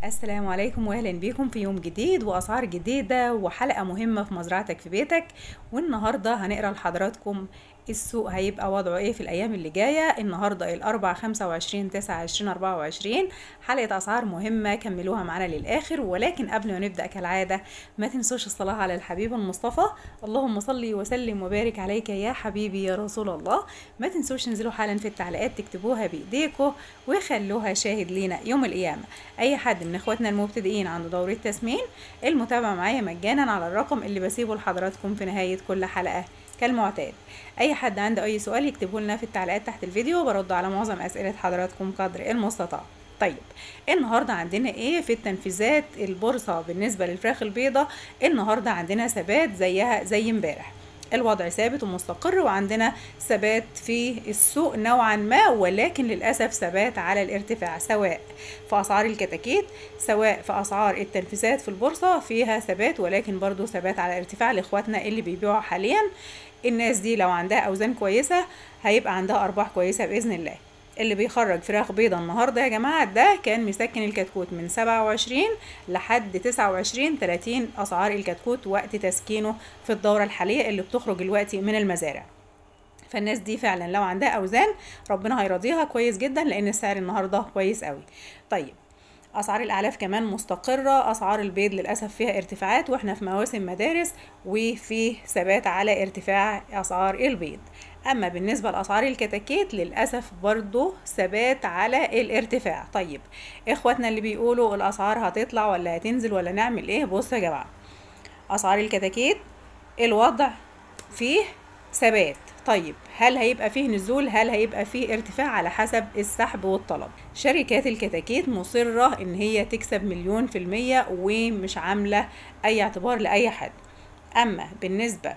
السلام عليكم واهلا بيكم في يوم جديد واسعار جديده وحلقه مهمه في مزرعتك في بيتك والنهارده هنقرا لحضراتكم السوق هيبقى وضعه ايه في الايام اللي جايه النهارده الاربع 25 9 20 24 حلقه اسعار مهمه كملوها معانا للاخر ولكن قبل ما نبدا كالعاده ما تنسوش الصلاه على الحبيب المصطفى اللهم صل وسلم وبارك عليك يا حبيبي يا رسول الله ما تنسوش تنزلوا حالا في التعليقات تكتبوها بايديكم وخلوها شاهد لينا يوم القيامه اي حد من اخواتنا المبتدئين عنده دوره تسمين المتابعه معايا مجانا على الرقم اللي بسيبه لحضراتكم في نهايه كل حلقه كالمعتاد اي حد عنده اي سؤال يكتبه لنا في التعليقات تحت الفيديو وبرد على معظم اسئله حضراتكم قدر المستطاع طيب النهارده عندنا ايه في التنفيذات البورصه بالنسبه للفراخ البيضاء النهارده عندنا ثبات زيها زي امبارح الوضع ثابت ومستقر وعندنا ثبات في السوق نوعا ما ولكن للأسف ثبات على الارتفاع سواء في أسعار الكتاكيت سواء في أسعار التنفيذات في البورصة فيها ثبات ولكن برضو ثبات على ارتفاع لإخواتنا اللي بيبيعوا حاليا الناس دي لو عندها أوزان كويسة هيبقى عندها أرباح كويسة بإذن الله اللي بيخرج فراخ بيضة النهاردة يا جماعة ده كان مسكن الكتكوت من سبعة وعشرين لحد تسعة وعشرين تلاتين أسعار الكتكوت وقت تسكينه في الدورة الحالية اللي بتخرج دلوقتي من المزارع فالناس دي فعلا لو عندها أوزان ربنا هيرضيها كويس جدا لأن السعر النهاردة كويس قوي طيب اسعار الاعلاف كمان مستقره اسعار البيض للاسف فيها ارتفاعات واحنا في مواسم مدارس وفي ثبات على ارتفاع اسعار البيض اما بالنسبه لاسعار الكتاكيت للاسف برضو ثبات على الارتفاع طيب اخواتنا اللي بيقولوا الاسعار هتطلع ولا هتنزل ولا نعمل ايه بصوا يا جماعه اسعار الكتاكيت الوضع فيه ثبات طيب هل هيبقى فيه نزول هل هيبقى فيه ارتفاع على حسب السحب والطلب شركات الكتاكيت مصرة ان هي تكسب مليون في المية ومش عاملة اي اعتبار لاي حد اما بالنسبة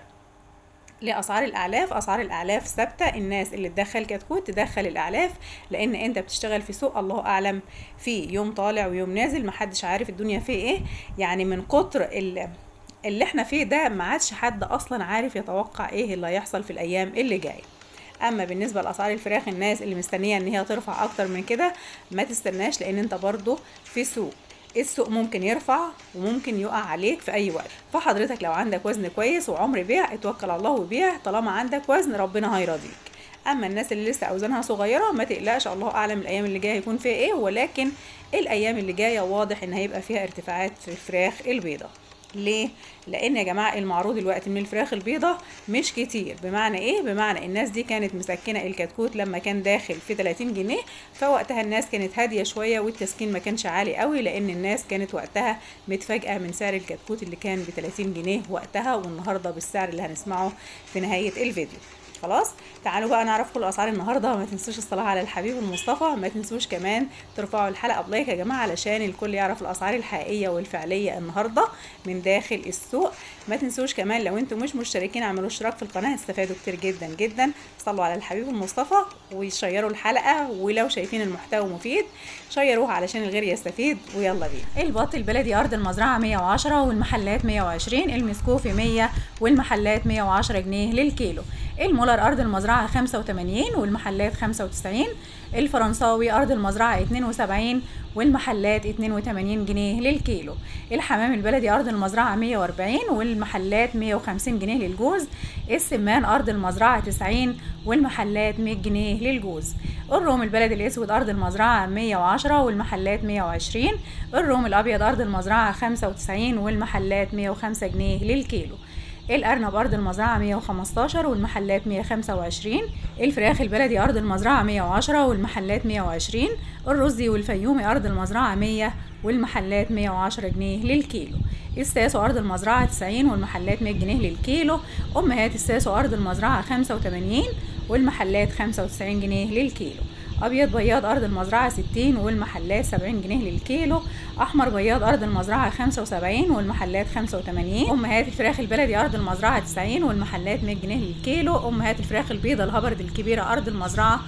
لاسعار الاعلاف اسعار الاعلاف ثابته الناس اللي تدخل كتكوت تدخل الاعلاف لان انت بتشتغل في سوق الله اعلم في يوم طالع ويوم نازل محدش عارف الدنيا فيه ايه يعني من كتر اللي اللي احنا فيه ده ما عادش حد اصلا عارف يتوقع ايه اللي هيحصل في الايام اللي جايه اما بالنسبه لاسعار الفراخ الناس اللي مستنيه ان هي ترفع اكتر من كده ما تستناش لان انت برضو في سوق السوق ممكن يرفع وممكن يقع عليك في اي وقت فحضرتك لو عندك وزن كويس وعمر بيع اتوكل على الله وبيع طالما عندك وزن ربنا هيرضيك اما الناس اللي لسه اوزانها صغيره ما تقلقش الله اعلم الايام اللي جايه هيكون فيها ايه ولكن الايام اللي جايه واضح ان هيبقى فيها ارتفاعات في الفراخ البيضه ليه؟ لان يا جماعه المعروض دلوقتي من الفراخ البيضة مش كتير بمعنى ايه؟ بمعنى الناس دي كانت مسكنه الكتكوت لما كان داخل في 30 جنيه فوقتها الناس كانت هاديه شويه والتسكين ما كانش عالي قوي لان الناس كانت وقتها متفاجئه من سعر الكتكوت اللي كان ب 30 جنيه وقتها والنهارده بالسعر اللي هنسمعه في نهايه الفيديو. خلاص تعالوا بقى نعرف كل اسعار النهارده ما تنسوش الصلاه على الحبيب المصطفى ما تنسوش كمان ترفعوا الحلقه بلايك يا جماعه علشان الكل يعرف الاسعار الحقيقيه والفعليه النهارده من داخل السوق ما تنسوش كمان لو انتم مش مشتركين اعملوا اشتراك في القناه هتستفادوا كتير جدا جدا صلوا على الحبيب المصطفى وشيروا الحلقه ولو شايفين المحتوى مفيد شيروها علشان الغير يستفيد ويلا بينا البط البلدي ارض المزرعه 110 والمحلات 120 المسكوفي 100 والمحلات 110 جنيه للكيلو المولر أرض المزرعة 85 والمحلات 95 الفرنساوي أرض المزرعة 72 والمحلات 82 جنيه للكيلو الحمام البلدي أرض المزرعة 140 والمحلات 150 جنيه للجوز السمان أرض المزرعة 90 والمحلات 100 جنيه للجوز الروم البلدي الأسود أرض المزرعة 110 والمحلات 120 الروم الأبيض أرض المزرعة 95 والمحلات 105 جنيه للكيلو الأرنب أرض المزرعة 115 والمحلات 125 الفراخ البلدي أرض المزرعة 110 والمحلات 120 الرزي والفيومي أرض المزرعة 100 والمحلات 110 جنيه للكيلو الساسو أرض المزرعة 90 والمحلات 100 جنيه للكيلو أمهات الساسو أرض المزرعة 85 والمحلات 95 جنيه للكيلو ابيض بياض ارض المزرعه 60 والمحلات 70 جنيه للكيلو احمر بياض ارض المزرعه 75 والمحلات 85 امهات الفراخ البلدي ارض المزرعه 90 والمحلات 100 جنيه للكيلو امهات الفراخ البيضه الهبرد الكبيره ارض المزرعه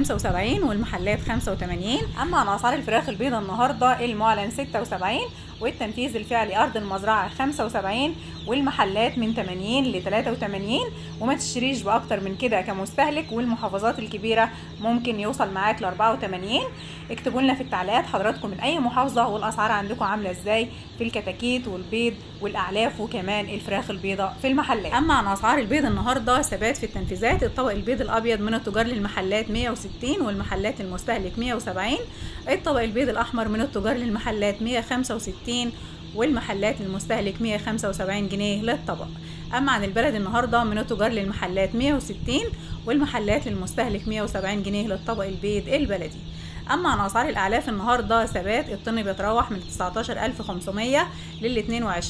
75 والمحلات 85 اما عن اسعار الفراخ البيضه النهارده المعلن 76 والتنفيذ الفعلي ارض المزرعه 75 والمحلات من 80 ل 83 وما تشتريش باكتر من كده كمستهلك والمحافظات الكبيره ممكن يوصل معاك ل 84 اكتبوا لنا في التعليقات حضراتكم من اي محافظه والاسعار عندكم عامله ازاي في الكتاكيت والبيض والاعلاف وكمان الفراخ البيضاء في المحلات اما عن اسعار البيض النهارده ثبات في التنفيذات الطبق البيض الابيض من التجار للمحلات 160 والمحلات المستهلك 170 الطبق البيض الاحمر من التجار للمحلات 165 والمحلات المستهلك 175 جنيه للطبق اما عن البلد النهارده من التجار للمحلات 160 والمحلات للمستهلك 170 جنيه للطبق البيض البلدي اما عن اسعار الاعلاف النهارده ثبات الطن بيتراوح من 19500 لل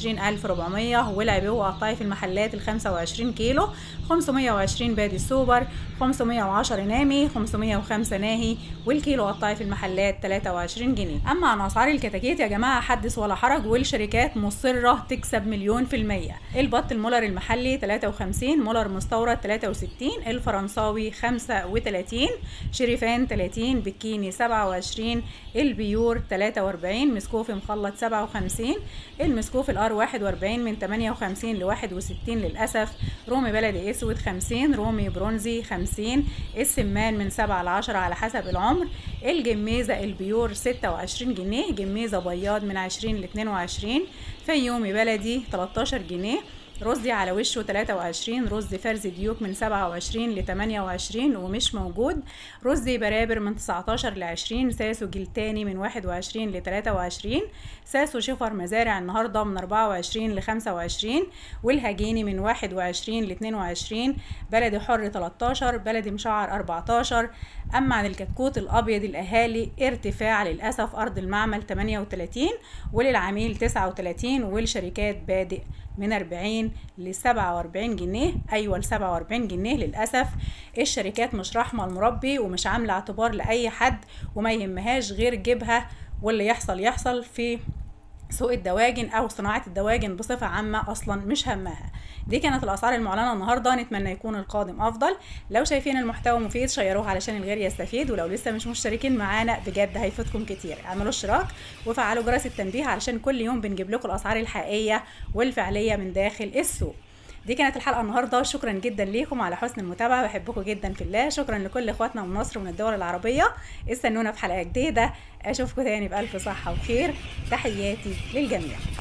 22400 والعبوه قطعي في المحلات ال 25 كيلو 520 بادي سوبر 510 نامي 505 ناهي والكيلو قطعي في المحلات 23 جنيه اما عن اسعار الكتاكيت يا جماعه حدث ولا حرج والشركات مصره تكسب مليون في الميه البط المولر المحلي 53 مولر مستورد 63 الفرنساوي 35 شريفان 30 بكيني 27 البيور 43 مسكوفي مخلط 57 المسكوف الار 41 من 58 ل 61 للاسف رومي بلدي اسود 50 رومي برونزي 50 السمان من 7 ل 10 على حسب العمر الجميزه البيور 26 جنيه جميزه بياض من 20 ل 22 فيومي بلدي 13 جنيه رزي على وشه 23 رز فرز ديوك من 27 ل 28 ومش موجود رزي برابر من 19 ل 20 ساسو جلتاني من 21 ل 23 ساسو شفر مزارع النهارده من 24 ل 25 والهجيني من 21 ل 22 بلدي حر 13 بلدي مشعر 14 اما عن الكتكوت الابيض الاهالي ارتفاع للاسف ارض المعمل 38 وللعميل 39 والشركات بادئ من 40 ل 47 جنيه ايوه ل 47 جنيه للاسف الشركات مش رحمه المربي ومش عامله اعتبار لاي حد وما يهمهاش غير جيبها واللي يحصل يحصل في سوق الدواجن او صناعه الدواجن بصفه عامه اصلا مش همها دي كانت الاسعار المعلنه النهارده نتمنى يكون القادم افضل لو شايفين المحتوى مفيد شيروه علشان الغير يستفيد ولو لسه مش مشتركين معانا بجد هيفيدكم كتير اعملوا اشتراك وفعلوا جرس التنبيه علشان كل يوم بنجيب لكم الاسعار الحقيقيه والفعليه من داخل السوق دي كانت الحلقه النهارده شكرا جدا ليكم على حسن المتابعه بحبكم جدا في الله شكرا لكل اخواتنا من مصر ومن الدول العربيه استنونا في حلقه جديده اشوفكم تاني بالف صحه وخير تحياتي للجميع